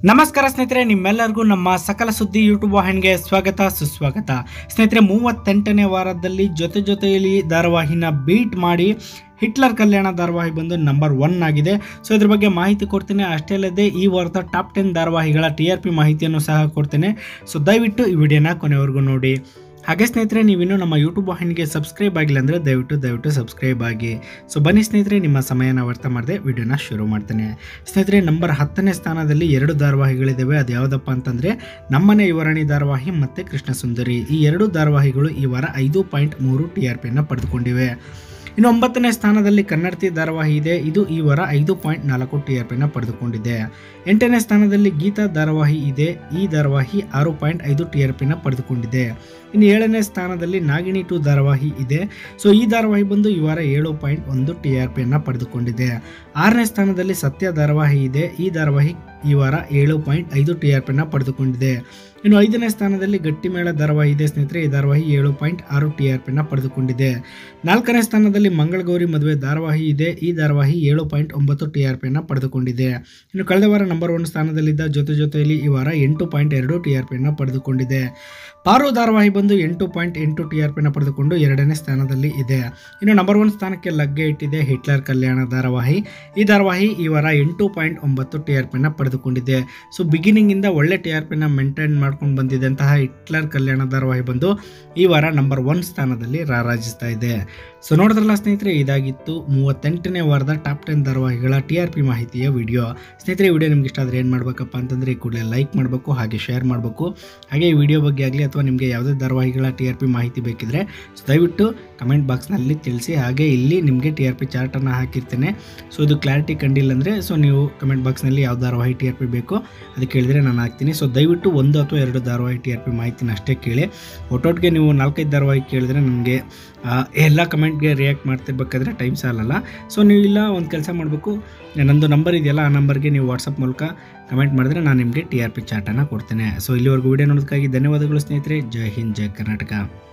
ನಮಸ್ಕಾರ ಸ್ನೇಹಿತರೆ ನಿಮ್ಮೆಲ್ಲರಿಗೂ ನಮ್ಮ ಸಕಲ ಸುದ್ದಿ ಯೂಟ್ಯೂಬ್ ವಾಹಿನಿಗೆ ಸ್ವಾಗತ ಸುಸ್ವಾಗತ ಸ್ನೇಹಿತರೆ ಮೂವತ್ತೆಂಟನೇ ವಾರದಲ್ಲಿ ಜೊತೆ ಜೊತೆಯಲ್ಲಿ ಧಾರಾವಾಹಿನ ಬೀಟ್ ಮಾಡಿ ಹಿಟ್ಲರ್ ಕಲ್ಯಾಣ ಧಾರಾವಾಹಿ ಬಂದು ನಂಬರ್ ಒನ್ ಆಗಿದೆ ಸೊ ಇದ್ರ ಬಗ್ಗೆ ಮಾಹಿತಿ ಕೊಡ್ತೀನಿ ಅಷ್ಟೇ ಅಲ್ಲದೆ ಈ ವಾರದ ಟಾಪ್ ಟೆನ್ ಧಾರಾವಾಹಿಗಳ ಟಿ ಆರ್ ಪಿ ಮಾಹಿತಿಯನ್ನು ಸಹ ಕೊಡ್ತೇನೆ ಸೊ ದಯವಿಟ್ಟು ಈ ವಿಡಿಯೋನ ಕೊನೆವರೆಗೂ ನೋಡಿ ಹಾಗೆ ಸ್ನೇಹಿತರೆ ನೀವಿನ್ನೂ ನಮ್ಮ ಯೂಟ್ಯೂಬ್ ವಾಹಿನಿಗೆ ಸಬ್ಸ್ಕ್ರೈಬ್ ಆಗಿಲ್ಲ ಅಂದರೆ ದಯವಿಟ್ಟು ದಯವಿಟ್ಟು ಸಬ್ಸ್ಕ್ರೈಬ್ ಆಗಿ ಸೊ ಬನ್ನಿ ಸ್ನೇಹಿತರೆ ನಿಮ್ಮ ಸಮಯನ ವ್ಯರ್ಥ ಮಾಡದೆ ವಿಡಿಯೋನ ಶುರು ಮಾಡ್ತೇನೆ ಸ್ನೇಹಿತರೆ ನಂಬರ್ ಹತ್ತನೇ ಸ್ಥಾನದಲ್ಲಿ ಎರಡು ಧಾರಾವಾಹಿಗಳಿದ್ದಾವೆ ಅದು ಯಾವುದಪ್ಪ ಅಂತಂದರೆ ನಮ್ಮನೆ ಯುವರಾಣಿ ಧಾರಾವಾಹಿ ಮತ್ತು ಕೃಷ್ಣ ಸುಂದರಿ ಈ ಎರಡು ಧಾರಾವಾಹಿಗಳು ಈ ವಾರ ಐದು ಪಾಯಿಂಟ್ ಮೂರು ಟಿ ಆರ್ ಪಿಯನ್ನು ಪಡೆದುಕೊಂಡಿವೆ ಇನ್ನು ಒಂಬತ್ತನೇ ಸ್ಥಾನದಲ್ಲಿ ಕನ್ನಡತಿ ಧಾರಾವಾಹಿ ಇದೆ ಇದು ಈ ವಾರ ಐದು ಪಾಯಿಂಟ್ ನಾಲ್ಕು ಟಿ ಆರ್ ಪಿನ ಪಡೆದುಕೊಂಡಿದೆ ಎಂಟನೇ ಸ್ಥಾನದಲ್ಲಿ ಗೀತಾ ಧಾರಾವಾಹಿ ಇದೆ ಈ ಧಾರಾವಾಹಿ ಆರು ಪಾಯಿಂಟ್ ಐದು ಟಿ ಆರ್ ಪಿನ ಪಡೆದುಕೊಂಡಿದೆ ಇನ್ನು ಏಳನೇ ಸ್ಥಾನದಲ್ಲಿ ನಾಗಿಣಿ ಟು ಧಾರಾವಾಹಿ ಇದೆ ಸೊ ಈ ಧಾರಾವಾಹಿ ಬಂದು ಈ ವಾರ ಏಳು ಪಾಯಿಂಟ್ ಒಂದು ಟಿ ಆರ್ ಪಿಯನ್ನು ಪಡೆದುಕೊಂಡಿದೆ ಆರನೇ ಸ್ಥಾನದಲ್ಲಿ ಸತ್ಯ ಧಾರಾವಾಹಿ ಇದೆ ಈ ಧಾರಾವಾಹಿ ಈ ವಾರ ಏಳು ಪಾಯಿಂಟ್ ಐದು ಟಿ ಆರ್ ಪಿನ ಪಡೆದುಕೊಂಡಿದೆ ಇನ್ನು ಐದನೇ ಸ್ಥಾನದಲ್ಲಿ ಗಟ್ಟಿಮೇಳ ಧಾರಾವಾಹಿ ಇದೆ ಸ್ನೇಹಿತರೆ ಈ ಧಾರಾವಾಹಿ ಏಳು ಪಾಯಿಂಟ್ ಆರು ಟಿ ಆರ್ ಪಿನ ಪಡೆದುಕೊಂಡಿದೆ ನಾಲ್ಕನೇ ಸ್ಥಾನದಲ್ಲಿ ಮಂಗಳಗೌರಿ ಮದುವೆ ಧಾರಾವಾಹಿ ಇದೆ ಈ ಧಾರಾವಾಹಿ ಏಳು ಪಾಯಿಂಟ್ ಒಂಬತ್ತು ಟಿ ಆರ್ ಪಿನ ಪಡೆದುಕೊಂಡಿದೆ ಇನ್ನು ಕಳೆದ ವಾರ ನಂಬರ್ ಒನ್ ಸ್ಥಾನದಲ್ಲಿದ್ದ ಜೊತೆ ಜೊತೆಯಲ್ಲಿ ಈ ವಾರ ಎಂಟು ಪಾಯಿಂಟ್ ಎರಡು ಟಿ ಆರ್ ಪಿನ ಪಡೆದುಕೊಂಡಿದೆ ಪಾರು ಧಾರಾವಾಹಿ ಬಂದು ಎಂಟು ಪಾಯಿಂಟ್ ಎಂಟು ಟಿ ಆರ್ ಪಿನ ಪಡೆದುಕೊಂಡು ಎರಡನೇ ಸ್ಥಾನದಲ್ಲಿ ಇದೆ ಇನ್ನು ನಂಬರ್ ಒನ್ ಸ್ಥಾನಕ್ಕೆ ಲಗ್ಗೆ ಇಟ್ಟಿದೆ ಹಿಟ್ಲರ್ ಕಲ್ಯಾಣ ಧಾರಾವಾಹಿ ಈ ಧಾರಾವಾಹಿ ಈ ವಾರ ಎಂಟು ಪಾಯಿಂಟ್ ಒಂಬತ್ತು ಟಿ ಆರ್ ಪಿನ ಪಡೆದುಕೊಂಡಿದೆ ಸೊ ಬಿಗಿನಿಂಗಿಂದ ಒಳ್ಳೆ ಟಿ ಆರ್ ಪಿನ ಮೇಂಟೈನ್ ಮಾಡ್ಕೊಂಡು ಬಂದಿದ್ದಂತಹ ಹಿಟ್ಲರ್ ಕಲ್ಯಾಣ ಧಾರಾವಾಹಿ ಬಂದು ಈ ವಾರ ನಂಬರ್ ಒನ್ ಸ್ಥಾನದಲ್ಲಿ ರಾರಾಜಿಸ್ತಾ ಇದೆ ಸೊ ನೋಡಿದ್ರಲ್ಲ ಸ್ನೇಹಿತರೆ ಇದಾಗಿತ್ತು ಮೂವತ್ತೆಂಟನೇ ವಾರದ ಟಾಪ್ ಟೆನ್ ಧಾರಾವಾಹಿಗಳ ಟಿ ಆರ್ ಪಿ ಮಾಹಿತಿಯ ವಿಡಿಯೋ ಸ್ನೇಹಿತರೆ ಈ ವಿಡಿಯೋ ನಿಮ್ಗೆ ಇಷ್ಟ ಆದರೆ ಏನು ಮಾಡಬೇಕಪ್ಪ ಅಂತಂದರೆ ಈ ಕೂಡಲೇ ಲೈಕ್ ಮಾಡಬೇಕು ಹಾಗೆ ಶೇರ್ ಮಾಡಬೇಕು ಹಾಗೆ ಈ ವಿಡಿಯೋ ಬಗ್ಗೆ ಆಗಲಿ ಅಥವಾ ನಿಮಗೆ ಯಾವುದೇ ಧಾರಾವಾಹಿಗಳ ಟಿ ಆರ್ ಪಿ ಮಾಹಿತಿ ಬೇಕಿದ್ರೆ ಸೊ ದಯವಿಟ್ಟು ಕಮೆಂಟ್ ಬಾಕ್ಸ್ನಲ್ಲಿ ತಿಳಿಸಿ ಹಾಗೆ ಇಲ್ಲಿ ನಿಮಗೆ ಟಿ ಆರ್ ಪಿ ಚಾರ್ಟನ್ನು ಹಾಕಿರ್ತೇನೆ ಸೊ ಇದು ಕ್ಲಾರಿಟಿ ಕಂಡಿಲ್ಲ ಅಂದರೆ ಸೊ ನೀವು ಕಮೆಂಟ್ ಬಾಕ್ಸ್ನಲ್ಲಿ ಯಾವ ಧಾರಾವಾಹಿ ಟಿ ಆರ್ ಪಿ ಬೇಕೋ ಅದಕ್ಕೆ ಕೇಳಿದರೆ ನಾನು ಹಾಕ್ತೀನಿ ಸೊ ದಯವಿಟ್ಟು ಒಂದು ಅಥವಾ ಎರಡು ಧಾರಾವಾಹಿ ಟಿ ಆರ್ ಪಿ ಮಾಹಿತಿನ ಅಷ್ಟೇ ಕೇಳಿ ಒಟ್ಟೊಟ್ಟಿಗೆ ನೀವು ನಾಲ್ಕೈದು ಧಾರಾವಾಹಿ ಕೇಳಿದ್ರೆ ನನಗೆ ಎಲ್ಲ ಕಮೆಂಟ್ಗೆ ರಿಯಾಕ್ಟ್ ಮಾಡ್ತಿರ್ಬೇಕಾದ್ರೆ ಟೈಮ್ ಸಾಲಲ್ಲ ಸೊ ನೀವು ಇಲ್ಲ ಒಂದು ಕೆಲಸ ಮಾಡಬೇಕು ನಂದು ನಂಬರ್ ಇದೆಯಲ್ಲ ಆ ನಂಬರ್ಗೆ ನೀವು ವಾಟ್ಸಪ್ ಮೂಲಕ ಕಮೆಂಟ್ ಮಾಡಿದ್ರೆ ನಾನು ನಿಮಗೆ ಟಿ ಆರ್ ಪಿ ಚಾರ್ಟನ್ನು ಕೊಡ್ತೇನೆ ಸೊ ಇಲ್ಲಿವರೆಗೂ ವಿಡಿಯೋ ನೋಡೋದಕ್ಕಾಗಿ ಧನ್ಯವಾದಗಳು ಸ್ನೇಹಿತರೆ ಜೈ ಹಿಂದ್ ಜೈ ಕರ್ನಾಟಕ